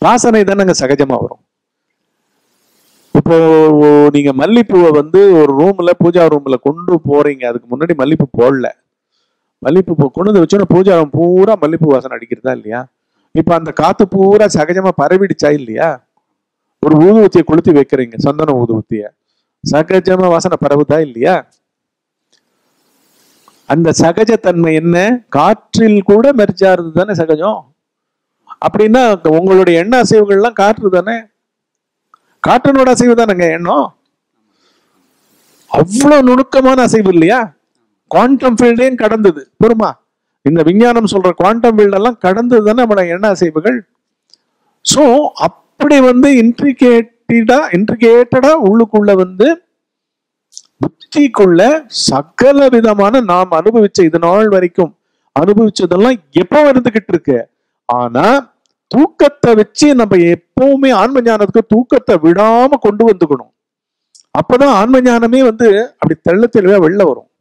வாசனை தானங்க சகஜமா வரும் இப்போ நீங்க மல்லிப்பூவை வந்து ஒரு ரூம்ல பூஜா ரூம்ல கொண்டு போறீங்க அதுக்கு முன்னாடி மல்லிப்பூ போடல மல்லிப்பூ பூ கொண்டு வந்து வச்சோன்னா பூஜா room பூரா மல்லிப்பூ வாசனை அடிக்கிறதா இல்லையா இப்ப அந்த காத்து பூரா சகஜமா பரவிடுச்சா இல்லையா ஒரு ஊதுவத்தியை கொளுத்தி வைக்கிறீங்க சந்தன ஊதுவத்திய சகஜமா வாசனை பரவுதா இல்லையா அந்த சகஜத்தன்மை என்ன காற்றில் கூட மெர்ஜாருது தானே சகஜம் அப்படின்னா உங்களுடைய எண்ண அசைவுகள்லாம் காற்று தானே காற்றினோட அசைவு தானேங்க எண்ணம் அவ்வளவு நுணுக்கமான அசைவு இல்லையா குவாண்டம் ஃபீல்டையும் கடந்தது பொறுமா இந்த விஞ்ஞானம் சொல்ற குவாண்டம் ஃபீல்ட் எல்லாம் கடந்தது தானே நம்மளோட எண்ண அசைவுகள் ஸோ அப்படி வந்து இன்ட்ரிகேட்டடா இன்ட்ரிகேட்டடா உள்ளுக்குள்ள வந்து புத்திக்குள்ள சகல விதமான நாம் அனுபவிச்ச இது நாள் வரைக்கும் அனுபவிச்சதெல்லாம் எப்போ இருந்துகிட்டு இருக்கு ஆனா தூக்கத்தை வச்சு நம்ம எப்பவுமே ஆன்ம ஞானத்துக்கு தூக்கத்தை விடாம கொண்டு வந்துக்கணும் அப்பதான் ஆன்ம ஞானமே வந்து அப்படி தெள்ள தெளிவா வெளில வரும்